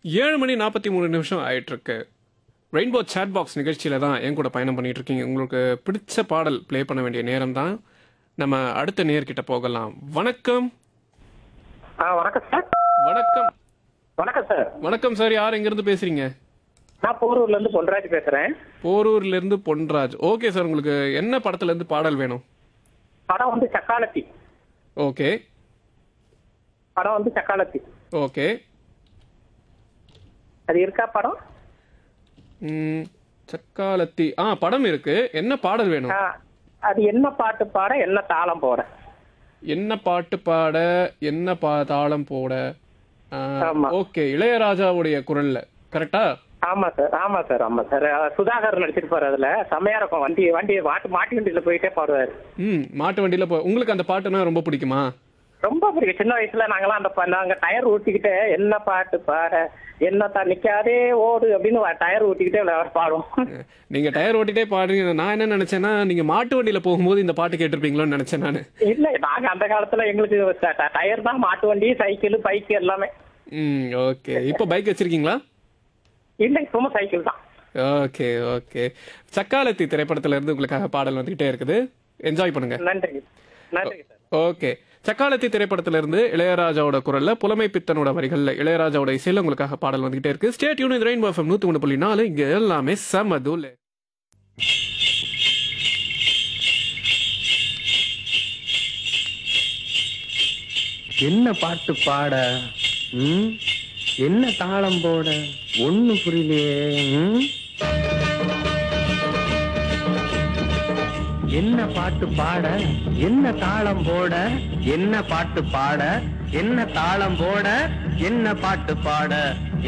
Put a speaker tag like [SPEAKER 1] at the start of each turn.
[SPEAKER 1] ஏழு மணி நாற்பத்தி மூணு நிமிஷம் ஆயிட்டு இருக்கு ரெயின்போ சேட் பாக்ஸ் நிகழ்ச்சியில தான் என் கூட பயணம் பண்ணிட்டு இருக்கீங்க உங்களுக்கு பிடிச்ச பாடல் ப்ளே பண்ண வேண்டிய நேரம் தான் நம்ம அடுத்த நேர்கிட்ட போகலாம் வணக்கம்
[SPEAKER 2] ஆ வணக்கம் சார்
[SPEAKER 1] வணக்கம்
[SPEAKER 2] வணக்கம் சார்
[SPEAKER 1] வணக்கம் சார் யார் எங்கிருந்து பேசுறீங்க
[SPEAKER 2] நான் போரூர்ல இருந்து பொன்ராஜ் பேசுறேன்
[SPEAKER 1] போரூர்ல இருந்து பொன்ராஜ் ஓகே சார் உங்களுக்கு என்ன படத்துல இருந்து பாடல் வேணும்
[SPEAKER 2] படம் வந்து சக்காலத்தி
[SPEAKER 1] ஓகே
[SPEAKER 2] படம் வந்து சக்காலத்தி
[SPEAKER 1] ஓகே
[SPEAKER 2] அது இருக்கா படம்
[SPEAKER 1] ம், சக்காலத்தி ஆ படம் இருக்கு என்ன பாடல் வேணும்
[SPEAKER 2] ஆ, அது என்ன பாட்டு பாட என்ன தாளம் போட
[SPEAKER 1] என்ன பாட்டு பாட என்ன பா தாளம் போட ஆ,
[SPEAKER 2] ஆமா.
[SPEAKER 1] ஓகே இளையராஜாவுடைய குரல்ல கரெக்டா
[SPEAKER 2] ஆமா சார் ஆமா சார் ஆமா சார் அஹ், சுதாகர் நடிச்சிருப்பாரு அதுல செம்மையா இருக்கும் வண்டி வண்டி மாட்டு மாட்டு வண்டியில போயிட்டே பாடுவாரு
[SPEAKER 1] ம் மாட்டு வண்டியில போ உங்களுக்கு அந்த பாட்டுனா ரொம்ப பிடிக்குமா
[SPEAKER 2] ரொம்ப பிடிக்கும் சின்ன வயசுல நாங்கெல்லாம் அந்த ப- நாங்க டயர் ஊட்டிக்கிட்டு என்ன பாட்டு பாட என்ன தான் நிக்காதே ஓடு அப்படின்னு டயர் ஊட்டிக்கிட்டே விளையாட பாடுவோம்
[SPEAKER 1] நீங்க டயர் ஓட்டிட்டே பாடுறீங்க நான் என்ன நினைச்சேன்னா நீங்க மாட்டு வண்டியில போகும்போது இந்த பாட்டு கேட்டிருப்பீங்களோன்னு நினைச்சேன் நான்
[SPEAKER 2] இல்ல நாங்க அந்த காலத்துல எங்களுக்கு ட- ட- டயர் தான் மாட்டு வண்டி சைக்கிள் பைக் எல்லாமே
[SPEAKER 1] ம் ஓகே இப்போ பைக் வச்சிருக்கீங்களா
[SPEAKER 2] இல்ல சும்மா சைக்கிள் தான்
[SPEAKER 1] ஓகே ஓகே சக்காலத்தி திரைப்படத்துல இருந்து உங்களுக்காக பாடல் வந்துகிட்டே இருக்குது என்ஜாய் பண்ணுங்க
[SPEAKER 2] நன்றி நன்றி சார்
[SPEAKER 1] ஓகே சக்காலத்தி திரைப்படத்துல இருந்து இளையராஜாவோட குரல்ல புலமை பித்தனோட வரிகள்ல இளையராஜாவோட இசையில உங்களுக்காக பாடல் வந்துகிட்டே இருக்கு ஸ்டேட் யூனிட் ரெயின் எஃப்எம் நூத்தி ஒன்று புள்ளி நாலு இங்க எல்லாமே செம தூள்
[SPEAKER 3] என்ன பாட்டு பாட ம்? என்ன தாளம் போட ஒண்ணு புரியலையே ம்? என்ன பாட்டு பாட என்ன தாளம் போட என்ன பாட்டு பாட என்ன தாளம் போட என்ன பாட்டு பாட